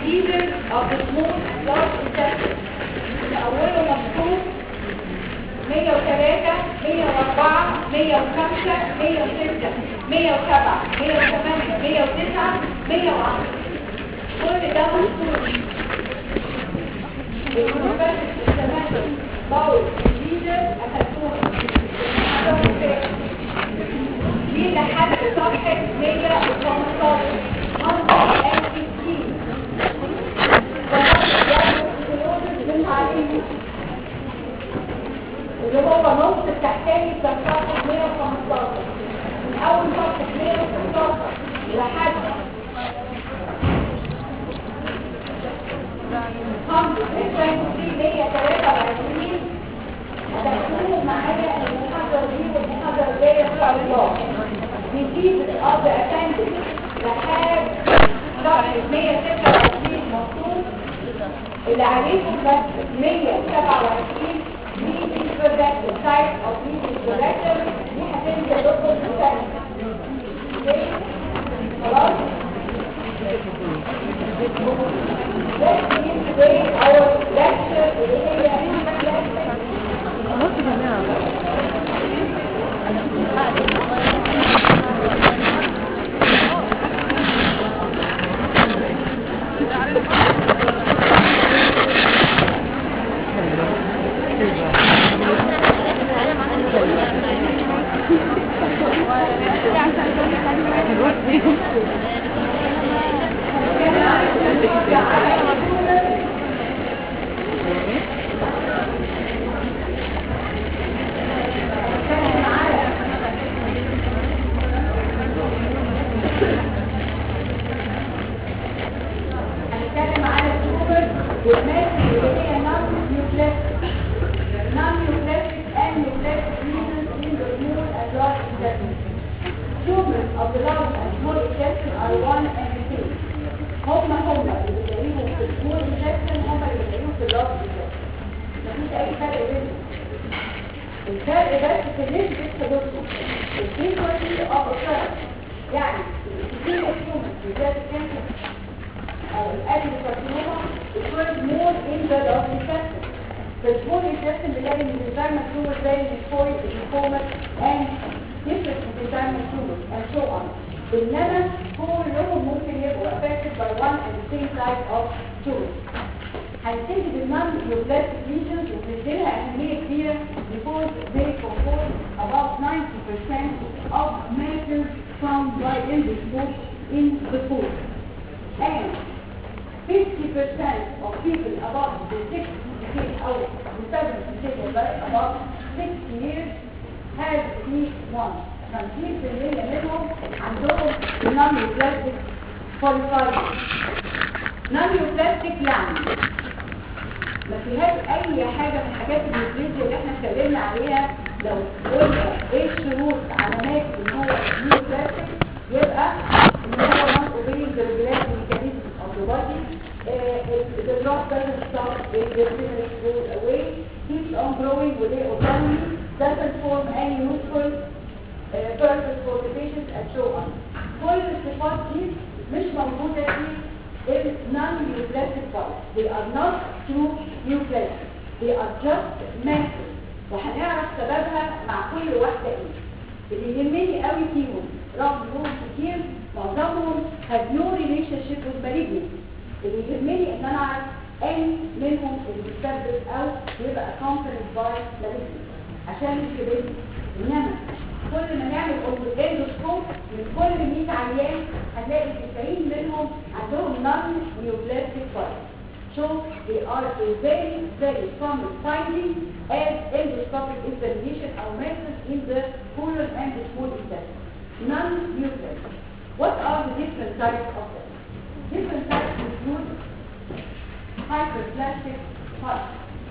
diseases of the small and large intestine اللي أوله مذكور 103 104 105 106 107 108 109 110 كل ده مذكور الجلوبات السماتو باول ليدر أخذتوها دي لحد صفحة 115 منطقة أكتين اللي هو نص التحتاني بتاع صفحة 115 من أول صفحة 116 لحد خمسة 23 123 هتكونوا معايا المحاضرة دي والمحاضرة الجاية إن شاء الله نجيب الأرض أسندل لحد صفحة 126 مخصوص اللي عليكم بس 127 دي البرودكتور سايت أو دي البرودكتور دي هتنزل لكم في الثانية خلاص؟ Let's begin today our lecture اللي هي خلاص يا جماعة هنتكلم على السوبر والناس اللي هي نون نيوكلاسيك نون نيوكلاسيك and nucleic lesions in the small and large intestine. Tumors of the large and small intestine are one and the same. هم هم اللي بتلاقيهم في السمول intestine هم اللي بتلاقيهم في اللارج intestine. مفيش أي فرق بينهم. الفرق بس في نسبة حدوثهم. الفريكونسي of occurrence. يعني كتير التومر بالذات الكانسر أو الأدي الكارسينوما occurs more in the large intestine. The small intestine بنلاقي ان الانزيم tumors زي الفويد الليمفوما and different enzyme tumors and so on. إنما كلهم ممكن يبقوا affected by one and the same type of tumor. هنبتدي بالنون نيوبلاستيك lesions وبنديلها أهمية كبيرة because they compose about 90% of matters found by endoscope in the food. And 50% of people above the 60 decade or the 70 decade about 60 years have at least one. 50% منهم عندهم non-neoplastic polycythemia. Non-neoplastic يعني ما فيهاش اي حاجة من حاجات النيوكليزيا اللي احنا اتكلمنا عليها لو قلنا ايه الشروط علامات ان هو نيوكلاسيك يبقى ان هو not obeying the regulatory mechanism of the body uh, it- the drug doesn't stop it the finish goes away keeps on growing without autonomy doesn't form any useful uh, purpose for the patient and so on كل الصفات دي مش موجودة في ال non-neoplastic parts they are not true neoplastic they are just masses وهنعرف سببها مع كل واحدة ايه اللي يهمني قوي فيهم رغم انهم كتير معظمهم have no relationship with malignancy اللي يهمني ان انا اعرف اي منهم اللي بيسبب او يبقى accompanied by malignancy عشان الكبير انما كل ما نعمل اندوسكوب من كل 100 عيان هنلاقي 90 منهم عندهم non neoplastic parts So they are a very, very common finding as endoscopic examination or methods in the colon and the small intestine. Non-nuclear. What are the different types of them? Different types include hyperplastic parts.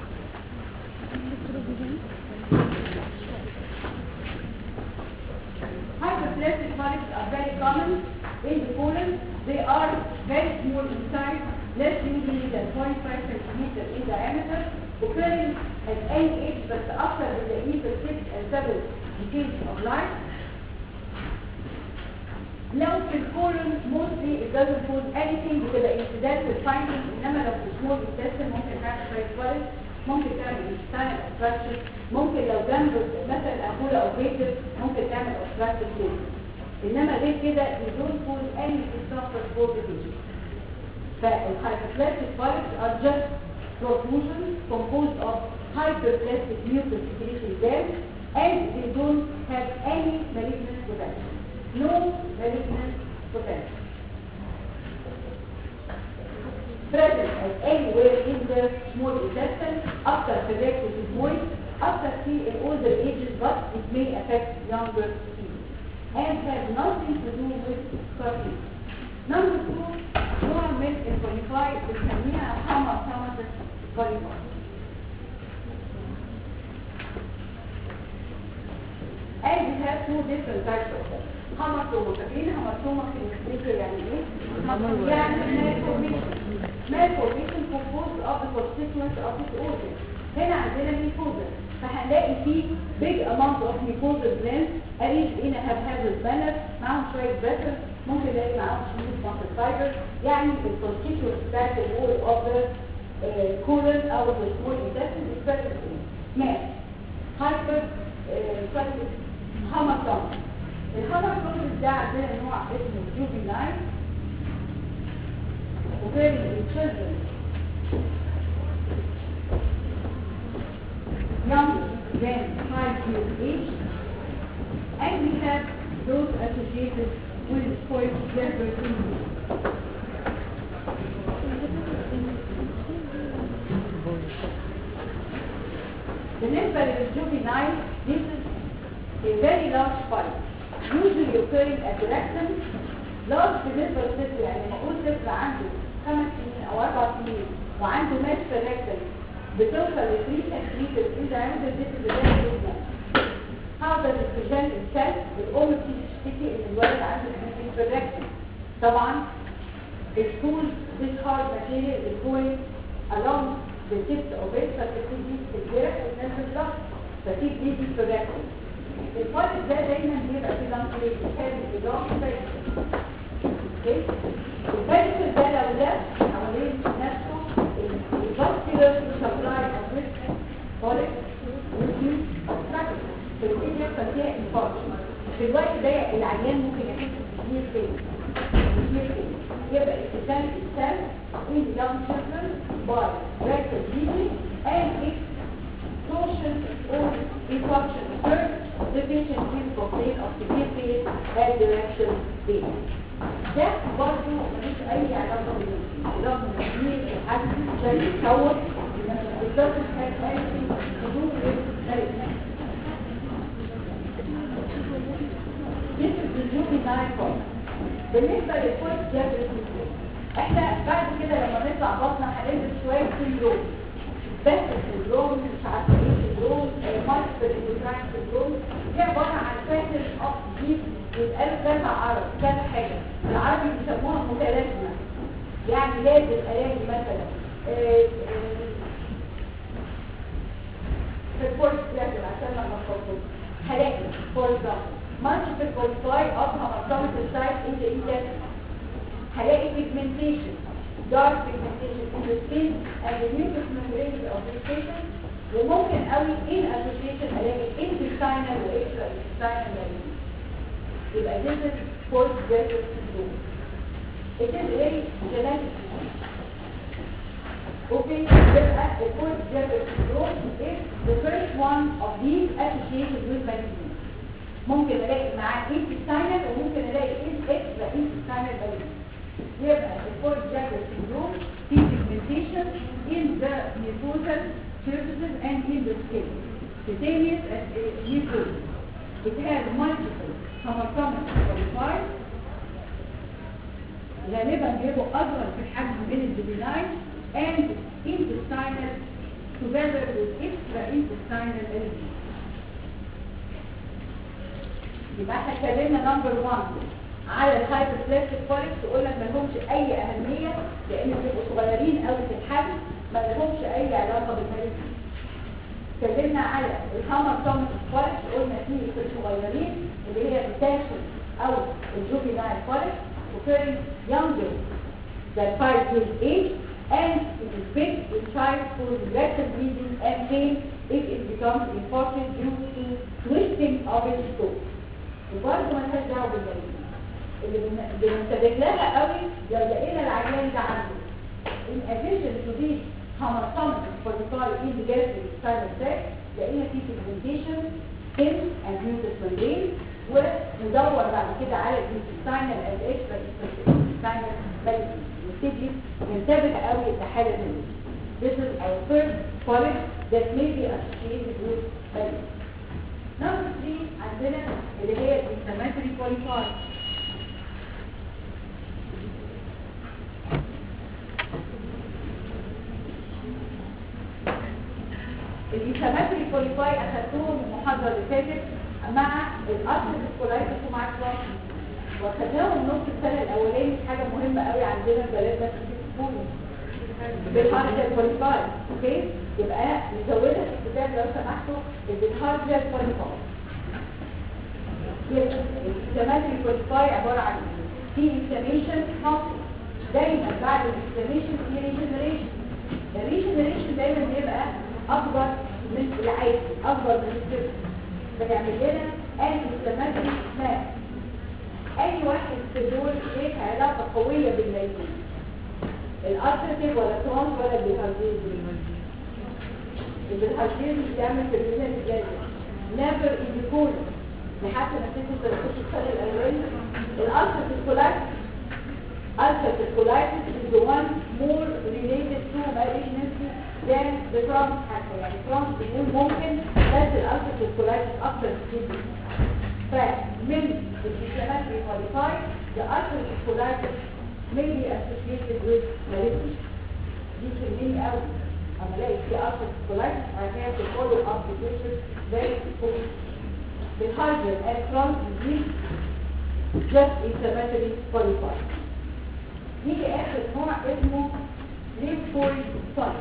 Hyperplastic polyps are very common in the colon. They are very small in size, less usually than 0.5 centimeter in diameter, occurring at any age but after the age of 6 and 7 decades of life. لو في الكولون mostly it doesn't cause anything بتبقى incidental finding انما لو في small intestine ممكن تعمل شويه swelling ممكن تعمل intestinal obstruction ممكن لو جنب مثلا امبولا او فيتر ممكن تعمل obstructive bleeding انما غير كده you don't cause any discomfort for the patient فالhyperplastic polyps are just protrusions composed of hyperplastic mucus secretion glands and they don't have any malignant potential. No malignant potential. Present as anywhere in the small intestine after the rectus is moist, after see in older ages, but it may affect younger people and has nothing to do with scarring. Number two, نوع من الكونيفاي بنسميها حمى حمى كونيفاي. And we have two different types of them. هاماتوما فاكرين هاماتوما في السبيكر يعني ايه؟ يعني malformation. Malformation composed of the constituents of this organ. هنا عندنا mucosa فهنلاقي فيه big amount of mucosal glands arranged in a haphazard manner معاهم شوية vessels ممكن نلاقي معاهم smooth muscle fibers يعني الconstituents بتاعت الوول of the uh, colon أو the small intestine is very clean. Mass. Hyper uh, هاماتوما الهاماتوما ده عندنا نوع اسمه juvenile occurring in children younger than 5 years age and we have those associated with spoiled gender syndrome. بالنسبة للجوفينايل this is a very large spike usually occurring at the rectum large بالنسبة للطفل يعني لما اقول طفل عنده خمس سنين او اربع سنين وعنده ماس في الركتم بتوصل ل 3 سنتيمتر in diameter this is a very big mass how does it present itself الام بتيجي تشتكي ان الولد عنده ماس في الركتم طبعا الطول this hard material is going along the tips of it فتبتدي تتجرح وتنزل ضغط فتبتدي في الركتم الفرق ده دايما بيبقى في لانكليت كان بيضاف اوكي الفرق ده لو ده حوالين نفسه الفاسكولار سبلاي اوف ريسك فوليك ريديوس اوبستراكشن فبتبتدي يحصل فيها انفاركشن في الوقت ده العيان ممكن يحس بتشمير تاني تشمير تاني يبقى الكتاب السل in young children by rectal bleeding and its torsion or infarction occurs the patient will complain of severe pain and direction pain. ده برضه ملوش أي علاقة بالنسبة رغم إن في الحد شيء يتطور إنما الدكتور has anything to do with medicine. This is the juvenile form. بالنسبة للفوت جابر احنا بعد كده لما نطلع بطنة هنلبس شوية سندروم بس السندروم مش عارفه ايه سندروم مايستر اندوكراين سندروم دي عباره عن فاتر اوف جيب يتقالوا كذا عرب كذا حاجه العربي بيسموها متلازمه يعني لازم الاقي مثلا في الكورس جاكل عشان لما تفضل هلاقي فور اكزامبل multiple qualify of hematomatous site in the intestine هلاقي pigmentation dark pigmentation in the skin and the mucous membranes of this patient وممكن قوي in association الاقي intestinal و extra intestinal malignancy يبقى this is post graduate syndrome it is very genetic okay يبقى the post graduate syndrome is the first one of these associated with malignancy ممكن الاقي معاه intestinal وممكن الاقي extra intestinal malignancy يبقى الفورد جاكر syndrome في pigmentation in the mucosal surfaces and in the skin. Cutaneous and uh, mucosal. It has multiple hematomas qualified. غالبا بيبقوا أصغر في الحجم من الجبناين and intestinal together with extra intestinal elements. يبقى احنا اتكلمنا نمبر 1 على الهايبربلاستيك فوليكس وقلنا ما لهمش اي اهميه لان بيبقوا صغيرين قوي في الحجم ما لهمش اي علاقه بالمريض اتكلمنا على الهامر تومس فوليكس قلنا فيه في الصغيرين اللي هي بتاخد أو الjuvenile polyp occurring younger than 5 years age and it is big in child causing rectal bleeding and pain if it becomes important due to twisting of its scope. وبرضه مالهاش دعوه بالجنين اللي بن- بننتبه لها قوي لو لقينا العيان ده عنده in addition to these hematomas polypi in the gastric spinal tract لقينا في pigmentation skin and mucous membrane وندور بعد كده على الانتستينال and extra intestinal malignancy نبتدي ننتبه قوي لحاله دي This is our first polyp that may be associated with malignancy. Number three عندنا اللي هي inflammatory polypi الانفلاماتوري بوليباي اخدتوه من المحاضره اللي فاتت مع الارثر سكولايتس ومع الكلاس واخدناهم نص السنه الاولاني حاجه مهمه قوي عندنا البلد بس تكونوا بالهارجر بوليباي اوكي يبقى نزودها في الكتاب لو سمحتوا بالهارجر بوليباي يبقى الانفلاماتوري بوليباي عباره عن في انفلاميشن حاصل دايما بعد الانفلاميشن في ريجنريشن الريجنريشن دايما بيبقى اكبر من العادي اكبر من الصفر بتعمل لنا انتي انفلاماتوري سناب اي واحد في دول ليه علاقه قويه بالميتين الارتريتيف ولا ترانس ولا بالهارجيز البالهارجيز بيعمل في الرجال الجايه نافر ايديكول لحد ما تنزل 13 السنه الاولاني الارتريتيف كولاكس ulcerative colitis is the one more related to malignancy than the Crohn's حتى يعني Crohn's بيقول ممكن بس الالسرتيف colitis اكتر كتير فمن الانفلاماتوري qualify the ulcerative colitis may be associated with malignancy دي تهمني قوي اما الاقي في ulcerative colitis I have to follow up the patient very important بالهايجر and Crohn's disease just inflammatory qualify نيجي اخر نوع اسمه ليمفويد سايت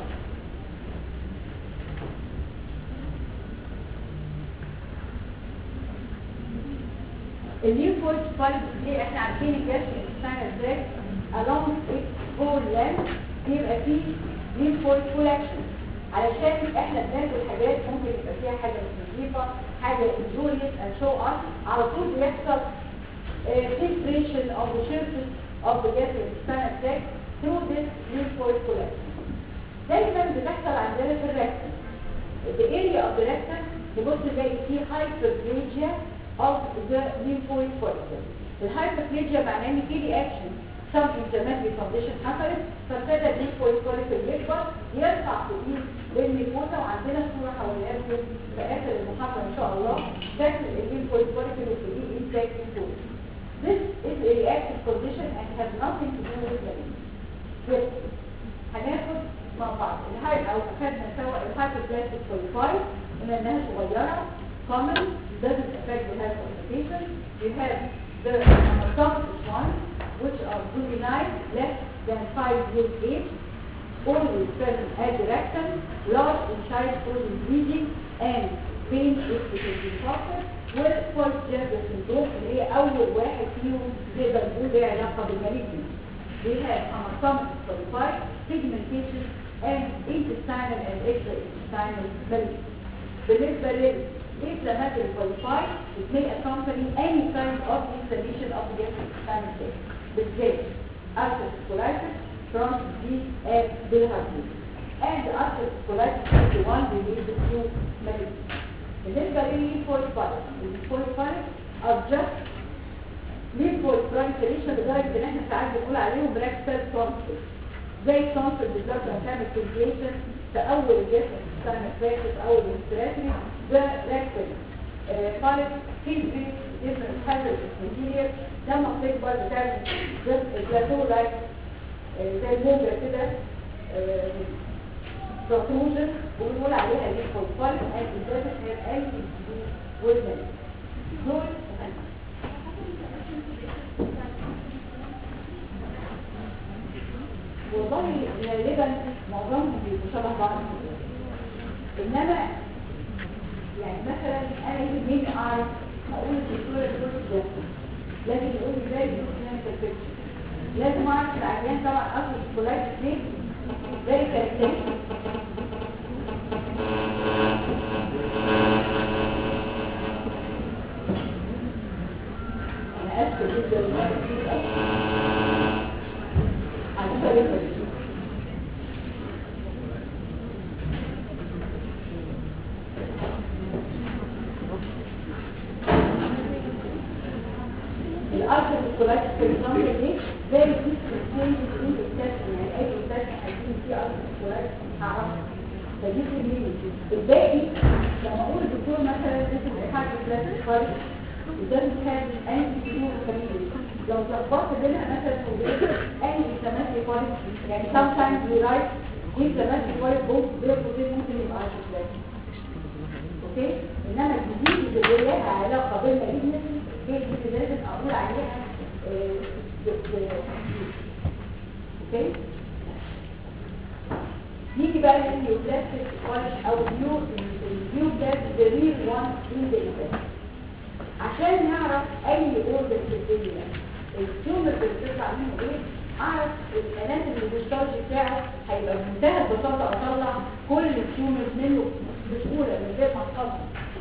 الليمفويد سايت دي احنا عارفين الجسم الانسان ازاي along its whole length بيبقى فيه ليمفويد كولكشن علشان احنا بناكل حاجات ممكن يبقى فيها حاجه مش نظيفه حاجه injurious and show us على طول بيحصل filtration of the surface of the gastric spinal tract through this lymphoid collection. دايما بتحصل عندنا في الركتم. The area of the rectum نبص نلاقي فيه hyperplasia of the lymphoid follicle. الهايبربليجيا معناه ان في reaction some inflammatory condition حصلت فابتدى الليمفويد follicle يكبر يرفع فوقيه للميكوزا وعندنا صوره حواليها في اخر المحاضره ان شاء الله شكل الليمفويد follicle وفوقيه intact lymphoid. This is a reactive condition and has nothing to do with malignancy. Yes. هناخد مع بعض الهاي او اخدنا سوا الهايبربلاستيك كوليفاي ان انها صغيره common doesn't affect the health of the patient. You have the anatomic ones which are juvenile less than 5 years age always present at the rectum, large in size causing bleeding and pain if it is improper والفورس جيرجر سندروم اللي هي اول واحد فيهم نقدر نقول ليه علاقه بالمالجنس they have anatomic qualified pigmentation and intestinal and extra-intestinal malignancy بالنسبه لل inflammatory qualified it may accompany any kind of inflammation of the intestinal tract بالذات ulcerative colitis Crohn's disease and bilharzia and the ulcerative colitis is the one related to malignancy بالنسبة للليمفويد فايروس الليمفويد فايروس are just lymphoid proliferation لدرجة ان احنا ساعات بنقول عليهم rectal tonsils زي التونسل بالظبط لما تعمل filtration في اول الجسم بتاعنا فاكس في اول الانسبيراتوري ده rectal فايروس filtrate different hazardous material لما بتكبر بتعمل بلاتو لايك زي الموجة كده protrusion وبنقول عليها lymphoid polyp and it doesn't have anything to do with it. دول والله غالبا معظمهم بيبقوا شبه بعض انما يعني مثلا انا يهمني اعرف اقول الدكتور الكورس ده لازم يقول لي ازاي يقول كلينيكال بيكتشر لازم اعرف العيان طبعا اصل الكولايتس دي زي كاركترستيك انا اسف جدا للوقت كتير قوي عشان طريقة دي. الارض الكولايتس في النمبر دي زي دي بتتكلم في التسمية يعني اي تسمية هيكون في ارض الكولايتس هعرفها فدي في الميني الباقي لما اقول الدكتور مثلا this is a hyperplastic it doesn't have any pure community لو ظبطت بينها مثلا وبين any inflammatory colic يعني sometimes we write inflammatory colic both there وبين ممكن يبقى hyperplastic اوكي انما الجديد اللي لها علاقه بالمالجنسي هي دي اللي لازم اقول عليها آه، ب- ب- اوكي نيجي بقى للنيوبلاستيك كولج او النيو النيوبلاست ذا ريل وان ان ذا عشان نعرف اي اوردر في الدنيا التيومر اللي بتطلع منه ايه اعرف الاناتومي الهيستولوجي بتاعه هيبقى بمنتهى البساطه اطلع كل التيومرز منه بسهوله من غير ما احفظها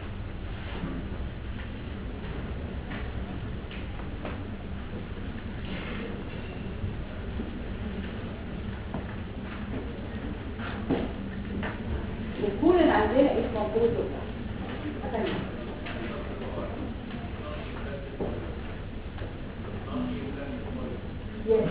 الكول اللي عندنا اسمه كود Yes.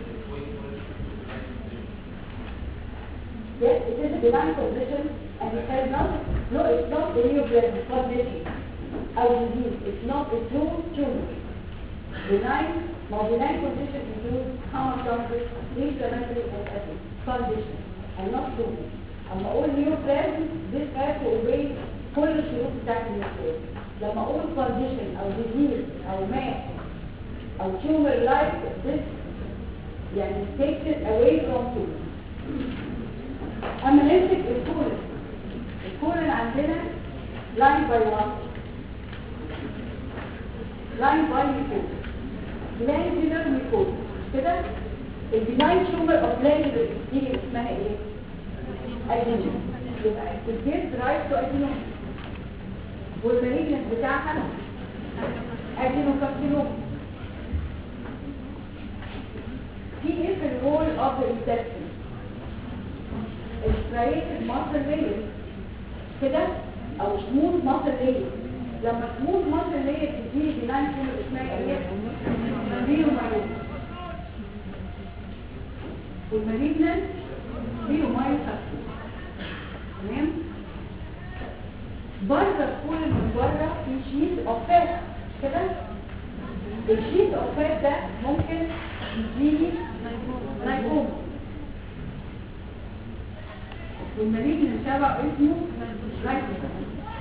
Yes, it is a benign condition and it has not, no, it's not a neoplasm condition or disease. It's not a true tumor. Benign, now benign condition includes hematologic, inflammatory and acid condition and not tumor. أما أقول neoplasm, this has to obey كل الشروط بتاعت النيوبلازم. لما أقول condition أو disease أو mass أو tumor like this يعني takes it away from tumor. اما نمسك الكولن الكولن عندنا لاين باي وان لاين باي ميكوز جلاندولار ميكوز كده البناين تومر اوف جلاندولار دي اسمها ايه؟ ادينوم يبقى الجيت رايت تو ادينوم والمالجنس بتاعها ادينوكارسينوم في ايه في الرول اوف ذا انتستين الستريتد ماسل لير كده او سموث ماسل لير لما سموث ماسل لير تديني بناين تومر اسمها ايه؟ ريو مايوس والمالجنس ريو مايوس تمام؟ بره كل من بره في شيت اوف فات كده الشيت اوف فات ده ممكن يديني لايكوما والمريض اللي تبع اسمه لايكوما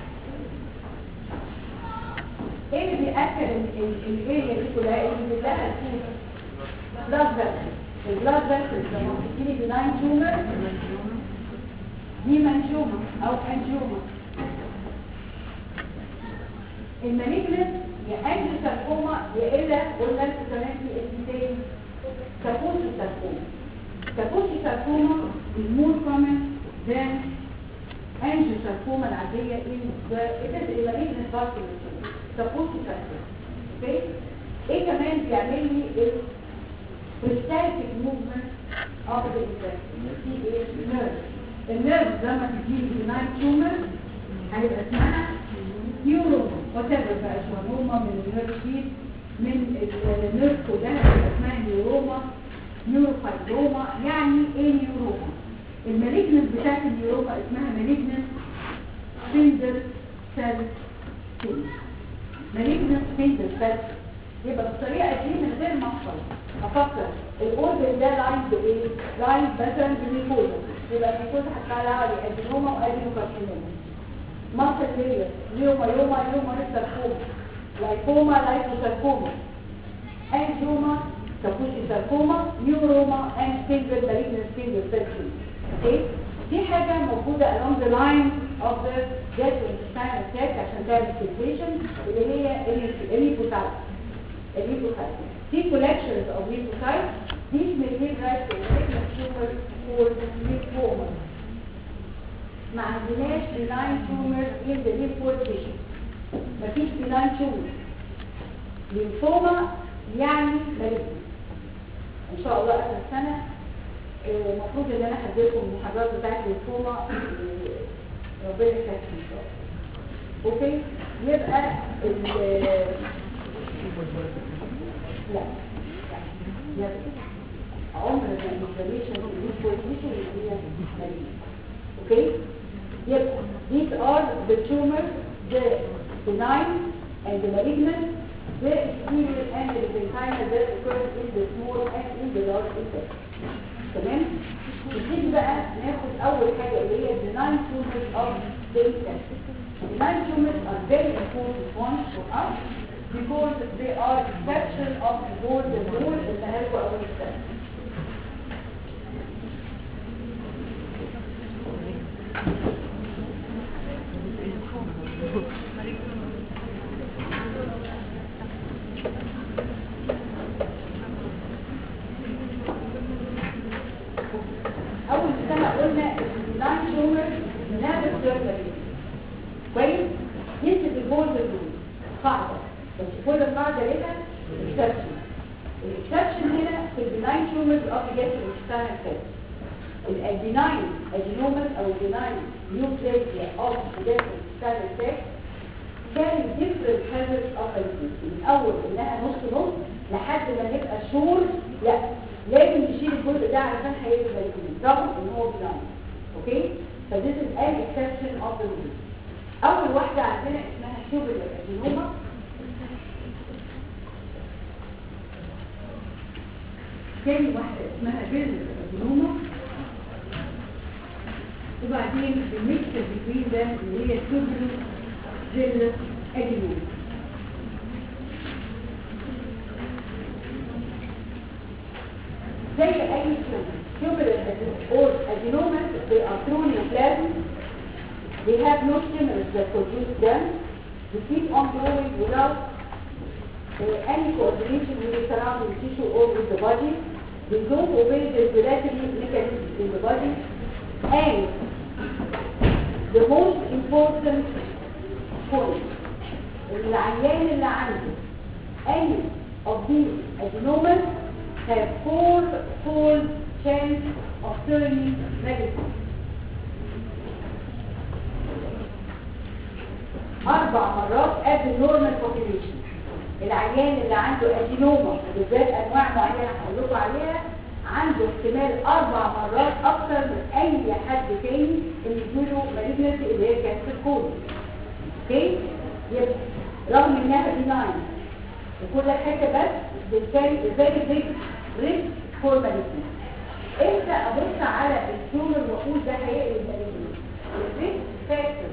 ايه اللي بيأكد الاريا دي كلها ايه اللي لها الفوز بلاد فيسل البلاد فيسل لما بتجيلي بناين تومر دي منشومة او انجومة المالجنس يا انجو ساركوما يا الا قلنا لكم كمان في اسم تاني كابوسي ساركوما كابوسي ساركوما is more common than angiosarcoma العادية in the it is a malignant vascular tumor كابوسي ساركوما اوكي ايه كمان بيعمل لي ال peristaltic movement of the intestine في ايه nerve النيرف لما تجيلي benign tumor هيبقى اسمها نيوروما whatever بقى شوانوما من النيرف شيت من النيرف كلها هيبقى اسمها نيوروما نيوروفايبروما يعني ايه نيوروما المالجنس بتاعت النيوروما اسمها مالجنس سيندر سيل سيل مالجنس سيندر سيل يبقى بالطريقه دي من غير ما احفظ افكر الاورجن ده لاين بايه لاين مثلا بالميكوزا يبقى الميكوزا هتطلع لي ادينوما وادينوكارسينوما مصر ليا ليوما يوما يوما ساركوما لايكوما لايكوساركوما انجوما كابوشي ساركوما نيوروما and single malignant single cell okay دي حاجة موجودة along the line of the gastrointestinal tract عشان تعمل filtration اللي هي الليبوتالس الليفوسايت في collections of lymphocytes these may give rise to malignant tumor called lymphoma ما عندناش benign tumors in the lymphoid tissue مفيش benign tumor lymphoma يعني malignant ان شاء الله اخر السنه آه، المفروض ان انا هديلكم المحاضرات بتاعت الليمفوما آه، ربنا يسعدكم ان شاء الله اوكي يبقى ال لا لا عمر ما الانفلاميشن دي بوزيشن اللي هي مالية اوكي يبقى these are the tumors the benign and the malignant the exterior and the mesenchymal that occurs in the small and in the large intestine تمام نبتدي بقى ناخد اول حاجه اللي هي benign tumors of the intestine benign tumors are very important ones for us because they are exception of the golden rule اللي هلكوا اول السنه اول سنه قلنا اللاين تومر نابل سيرجري كويس يمسك البول بالبول قاعده بس كل قاعده لها اكسبشن الاكسبشن هنا في البناين تومرز اوف جيت الاكسترنال سيل البناين ادينومز او البناين نيوكليا اوف جيت الاكسترنال سيل كان different hazards of disease من اول انها نص نص لحد ما نبقى شور لا لازم نشيل الجزء ده علشان هيبقى فيتامين رغم ان هو بناين اوكي فديس is an exception of the rule اول واحده عندنا اسمها شوبر الادينوما تاني واحده اسمها جلد الادينوما وبعدين الميكس بين ده اللي هي شوبر جلد الادينوما زي اي tumor tuberous or adenomas they are thrown in plasma they have no stimulus that produce them they keep on growing without uh, any coordination with the surrounding tissue or with the body they don't obey the regulatory mechanism in the body and the most important point العيان اللي عنده any of these adenomas have four-fold chance of turning negative. أربع مرات قد النورمال population. العيان اللي عنده أدينوما بالذات أنواع معينة هقول لكم عليها عنده احتمال أربع مرات أكثر من أي حد تاني اللي يجيله مالجنسي اللي هي كانسر كولون. اوكي؟ يبقى رغم إنها بناين وكل حاجة بس بالتالي ازاي بيج ريسك فور مالجنسي امتى ابص على التيومر واقول ده هيقلب مالجنسي الريسك فاكتور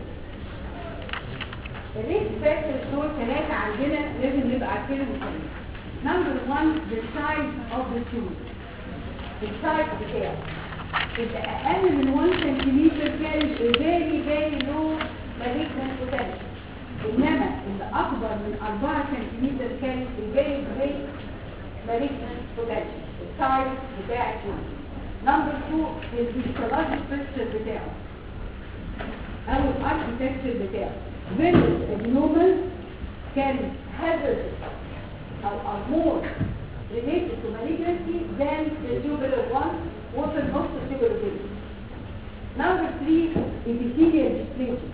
الريسك فاكتور دول ثلاثة عندنا لازم نبقى عارفينهم كويس نمبر 1 the size of the tumor السايز بتاعه يبقى اقل من 1 سنتيمتر كان very very low malignant potential انما اللي اكبر من 4 سنتيمتر كان very great malignant potential السايز بتاع التيومر نمبر 2 الفيزيولوجي ستراكشر بتاعه او الاركتكتشر بتاعه فينوس النومل كان hazardous او are more related to malignancy than the tubular one وفي النص tubular vein. Number three epithelial dysplasia.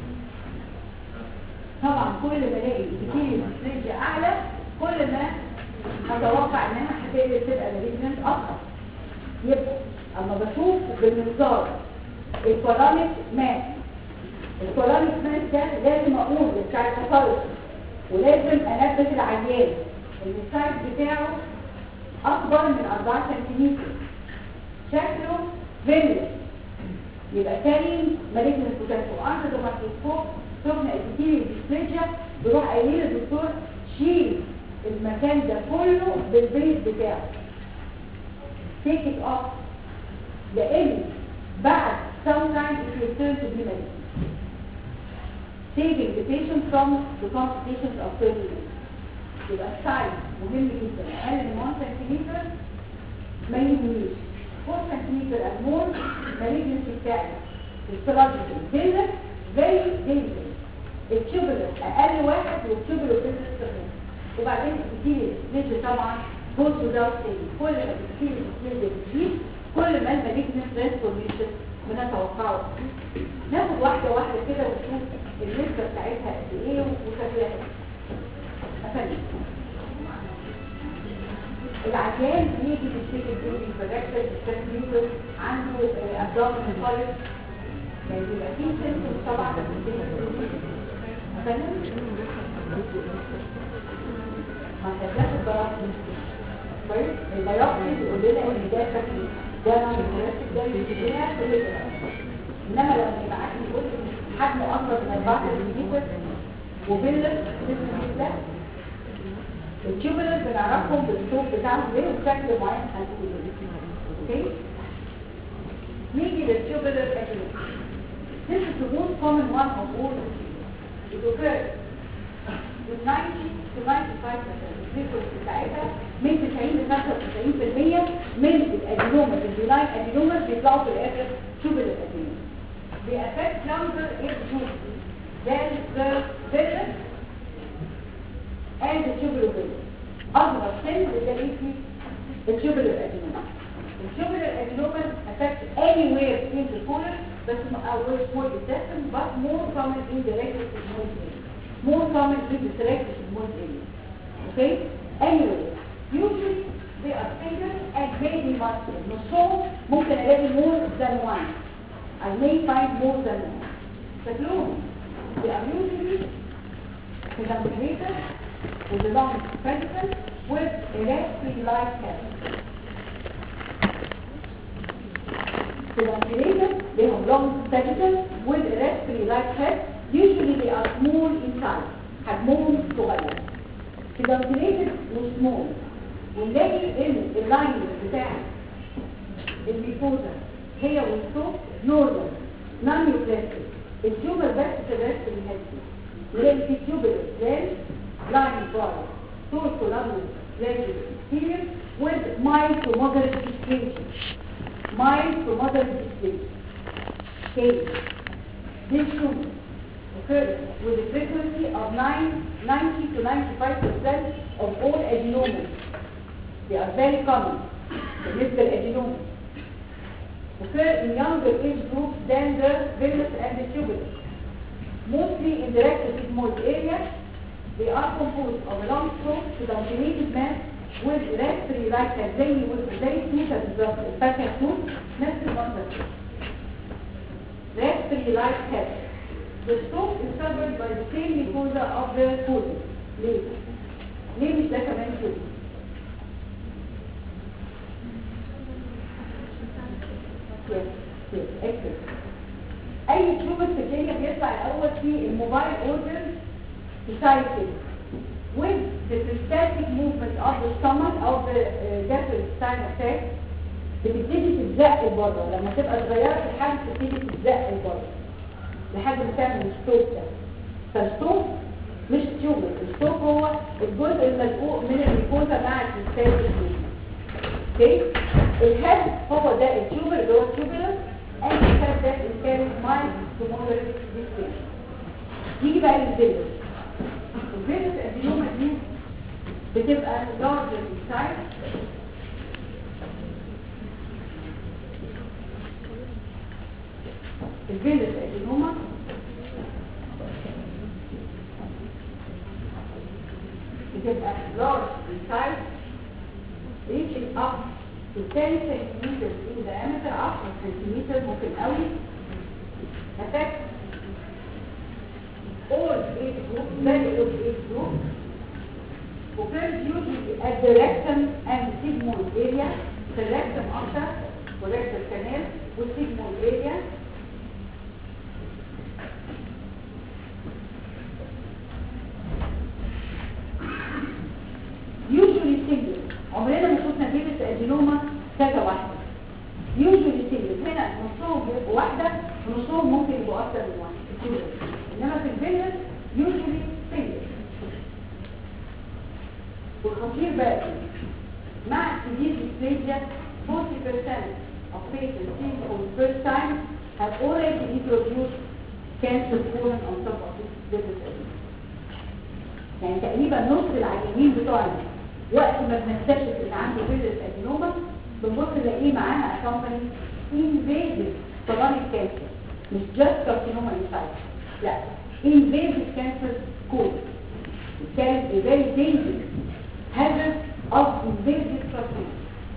طبعا كل ما الاقي epithelial dysplasia اعلى كل ما اتوقع انها هتقدر تبقى malignant اكتر. يبقى اما بشوف بالمنظار الكولونيك ماس الكولونيك ماس ده لازم اقول بتاع التفرج ولازم انبه العيان ان السايز بتاعه اكبر من 4 سنتيمتر شكله فينيس يبقى كارين مالجنت بوتنشال وانت الميكروسكوب شفنا الكتير ديسبليجيا بيروح قايل للدكتور شيل المكان ده كله بالبيت بتاعه take it off لان بعد sometimes it will turn to be malignant saving the patient from the complications of terminal يبقى السايز مهم جدا اقل من 1 سنتيمتر ما يهمنيش 4 سنتيمتر او مور مالجنسي بتاعي السلاجيكال بيلس زي دينجر التيوبولر اقل واحد والتيوبولر بيلس كمان وبعدين بتبتدي نجي طبعا بوت وزاوت تاني كل ما بتبتدي النسبه بتزيد كل ما المالجنس ترانسفورميشن بنتوقعه ناخد واحده واحده كده ونشوف النسبه بتاعتها قد ايه وشكلها ايه افندم العيان بيجي بيشتكي البيبي فراكشر بالتكليفر عنده ابدومين فالس يعني بيبقى فيه سيمتومز طبعا افندم ما تبقاش البياض كويس البياض بيقول لنا ان ده شكل ده نوع الكلاسيك ده بيجي لنا كل انما لو يبعت لي يقول لي حجمه اكبر من 4 سنتيمتر وبيلر ده التيوبولر بنعرفهم بالصوت بتاعهم ليه وبشكل معين هنقول اوكي نيجي للتيوبولر اكيد This is the most common one of all it occurs with 90 to 95% الفريكونسي بتاعتها من 90 ل 95% من الادينوما البيلاين ادينوما بيطلعوا في الاخر تيوبولر ادينوما بيأفكت number eight groups then the village and the tubular vein أصغر سن بتلاقيه في التيوبولر ادينوما التيوبولر ادينوما affect anywhere in the colon but our small intestine but more common in the rectus sigmoid area more common in the rectus sigmoid area okay anyway usually they are single and maybe multiple نصهم ممكن الاقي more than one I may find more than one شكلهم they are usually contaminated with a long presence with electric-like test. Contaminated, they have long tentacles with electric-like test. Usually they are small in size, have more صغير. Contaminated وسمول. ونلاقي ان اللاين بتاع الميكوزا هي والصوت نورمال نون يوبلاستيك التيوبر بس تدرس الهيلثي ولكن في تيوبر ازاي line body, source collateral graduate experience with mild to moderate distinction. Mild to moderate distinction. Okay. This tumor occurs with a frequency of 9, 90 to 95% of all adenomas. They are very common. بالنسبة للأدينوما. Occur in younger age groups than the villus and the tuberous. Mostly in the rectus sigmoid area they are composed of a long stroke predominated mass with respiratory like زي زي توتة بالظبط الفاكهة توت نفس المنظر respiratory like head the stroke is covered by the same mucosa of the colon ليه؟ ليه مش ده كمان كده؟ yes yes excellent اي تيوبر في الدنيا بيطلع الاول في الموبايل اورجن cycle with the systematic movement of the stomach of the uh, gastrointestinal tract بتبتدي تتزق لبره لما تبقى صغيره في الحجم تبتدي تتزق لبره لحد ما تعمل الستوب ده فالستوب مش تيوبر الستوب هو الجزء الملقوق من الميكوزا مع السيستم اوكي الهيد هو ده التيوبر اللي هو التيوبر and the head that is carried mild to moderate distance يجي بقى للفيروس الفيروس الادينوما دي بتبقى larger in size الفيروس الادينوما بتبقى large in size reaching up to 10 centimeters in diameter 10 centimeters ممكن قوي affect all age groups, very old age groups, occurs usually at the rectum and sigmoid area, the rectum after, rectal canal, with sigmoid area. Usually single. عمرنا ما شفنا فيروس ادينوما كذا واحدة. Usually single. هنا نصهم بيبقوا واحدة ونصهم ممكن يبقوا أكتر من واحدة. انما في الفيروس usually single والخطير بقى مع severe dysplasia 40% of patients seen for the first time have already introduced cancer colon on top of this deficit. يعني تقريبا نص العيانين بتوعنا وقت ما بنكتشف ان عنده فيروس ادينوما بنبص نلاقيه معاها accompany invasive colonic cancer مش just carcinoma inside لا invasive cancer colon It carries a very dangerous hazard of invasive carcinoma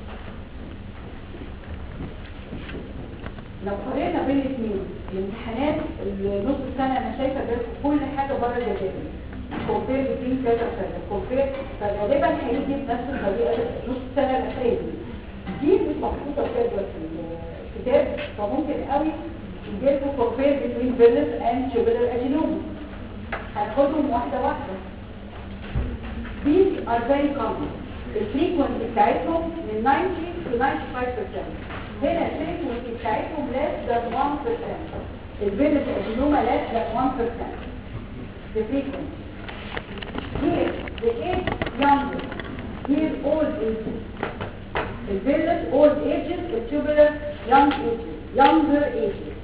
لو قارنا بين الاثنين الامتحانات النص السنه انا شايفه ده كل حاجه بره الجدول كومبير بين كذا وكذا كومبير فغالبا هيجي بنفس الطريقه نص السنه الاخيره دي مش محطوطه في جدول في الكتاب فممكن قوي يجيبوا كومبير بين فيلس اند جوبيلر اجينوما هناخدهم واحده واحده These are very common. الفريكونسي بتاعتهم من 90 to 95%. هنا الفريكونسي بتاعتهم less than 1%. الفيلس ادينوما less than 1%. The frequency. Here, the age younger. Here, old ages. The village, old ages, the tubular, young ages, younger ages.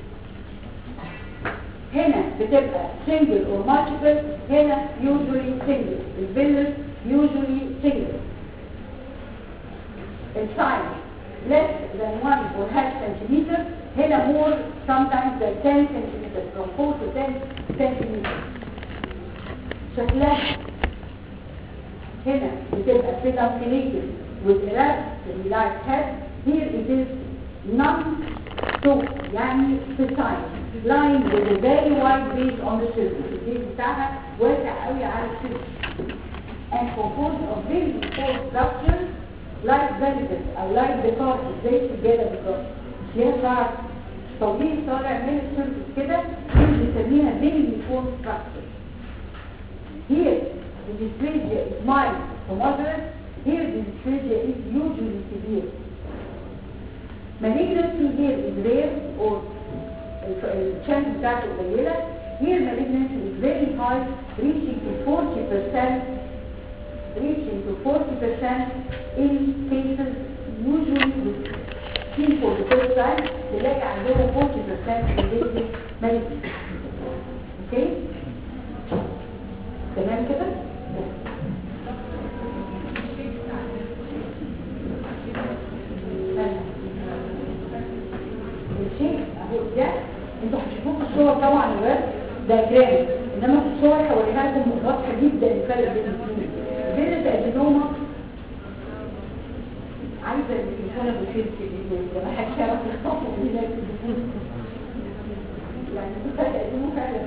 هنا بتبقى single or multiple هنا usually single الفيلس usually single السايز less than 1 or half centimeter هنا more sometimes than 10 centimeter from 4 to 10 centimeter شكلها هنا بتبقى pedunculated with elastic head here it is non so يعني precise lying with a very wide base on the surface البيز بتاعها واسع قوي على السيرفس and composed of very coarse structures like velvet او like the carpet زي السجاده بالظبط ليها شعر طويل طالع من السيرفس كده دي بنسميها very coarse structure here the dysplasia is mild to moderate here the dysplasia is usually severe malignancy here is rare or الشانس بتاعته قليلة here malignancy is very high reaching to 40% reaching to 40% in cases usually with seen for the first time تلاقي عندهم 40% invasive malignancy اوكي تمام كده الشيء اهو ده انتوا هتشوفوه في الصور طبعا الواد ده جرام انما في الصور هوريها لكم واضحه جدا الفرق بين الاثنين بين الادينوما عايزه التليفون ابو سلك اللي ما حدش يعرف يخطفه من هناك يعني دي فرق ادينوما فعلا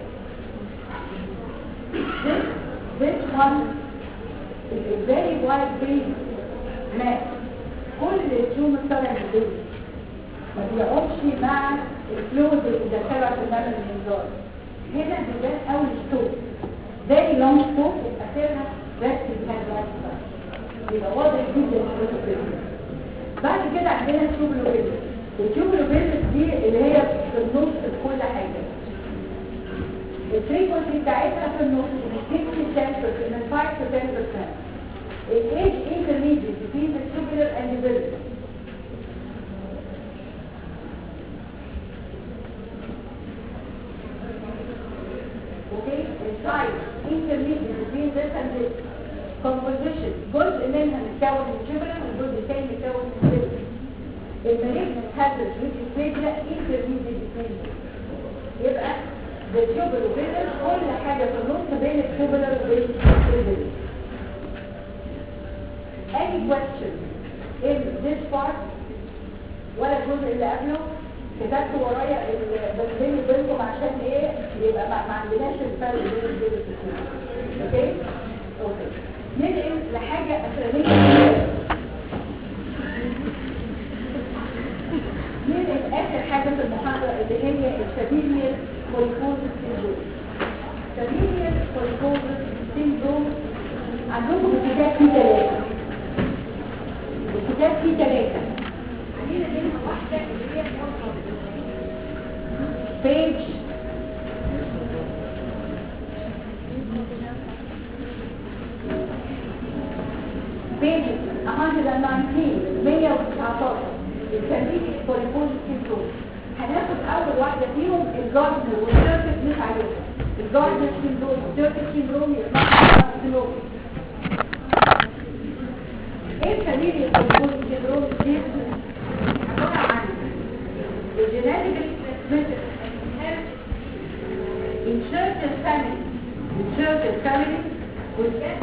This, this one is a very wide base map كل التيوم طالع من البيت ما بيقعدش مع الفلويد اللي دخله عشان نعمل الانذار هنا بيبان اول ستوب very long ستوب اخرها بس كان لايف يبقى واضح جدا الفلويد بعد كده عندنا التيوبولوبيلس التيوبولوبيلس دي اللي هي في النص في كل حاجه الفريكونسي بتاعتها في النص من 6 10 من 5 to 10% الايج intermediate between the tubular and the villus okay السايز intermediate between this and this composition جزء منها متكون من tubular والجزء الثاني متكون من villus المالجنت hazard which is major intermediate between them يبقى the tubular villus كل حاجة في النص بين التوبولار وبين الفيلس any question in this part ولا الجزء اللي قبله كتبت ورايا ال- بس بيني وبينكم عشان ايه يبقى ما, ما عندناش الفرق بين الفيلس والاثنين اوكي اوكي ننقل لحاجة أخرانية ننقل آخر حاجة في المحاضرة اللي هي السبيليال كوليكوزس سيندروم سبيليال كوليكوزس سيندروم عندكم الكتاب فيه ثلاثة الكتاب فيه ثلاثة علينا منها واحدة اللي هي page بيج 119 119 الكاميليا بوليبوز سيندروم هناخد اول واحده فيهم الجاردنر والسيركت مش عليها الجاردنر سيندروم والسيركت سيندروم يبقى سيندروم ايه الكاميليا بوليبوز سيندروم دي عباره عن الجينيتيكال ترانسميتد in certain families in certain families will get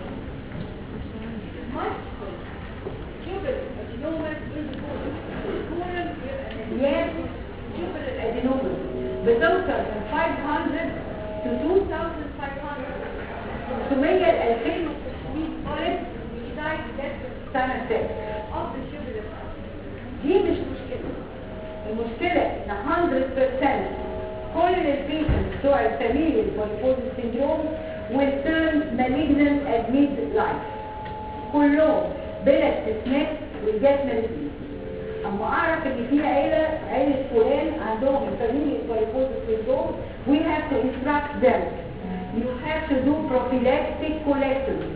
multiple tuberous adenomas in the colon. الكولون بيبقى مليان tuberous adenomas بتوصل من 500 to 2500 500 ل 2500 طالب بيدايت سنة ست of the tuberous دي مش مشكلة المشكلة ان 100% كل البيشنت بتوع الفاميليا بوليبوز سيندروم will turn malignant at mid-life كلهم بلا استثناء will get malignant اما اعرف ان في عيلة عيلة فلان عندهم الفاميليا بوليبوز سيندروم we have to instruct them you have to do prophylactic colectomy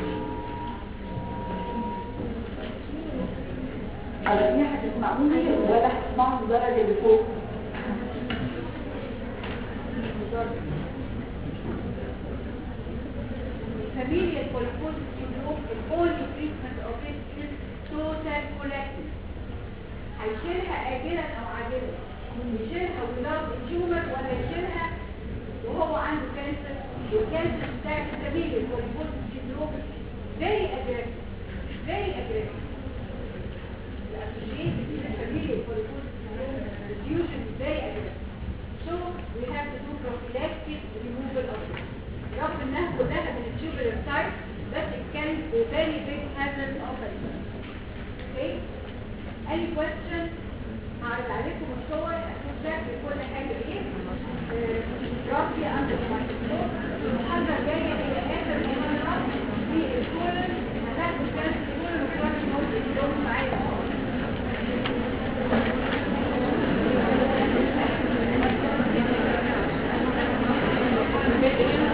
على دي هتسمعوني ولا هتسمعوا الدرجة اللي فوق Familial polyposis syndrome, the only treatment of it is total collective. هيشيلها آجلا أو عاجلا يشيلها without a tumor ولا يشيلها وهو عنده كانسر والكانسر بتاع الفاميليال polyposis syndrome very aggressive very aggressive associated with the familial polyposis syndrome is usually very aggressive so we have to do prophylactic removal of it رغم انها كلها من التيوبولار سايت بس it can be very big hazard of it. Okay? Any question؟ هعرض عليكم الصور هشوف شكل كل حاجة ايه آه، راسي عند الميكروسكوب المحاضرة الجاية هي آخر محاضرة في الكولن هتاخد كانت الكولن وكانت موت اليوم معايا Thank you.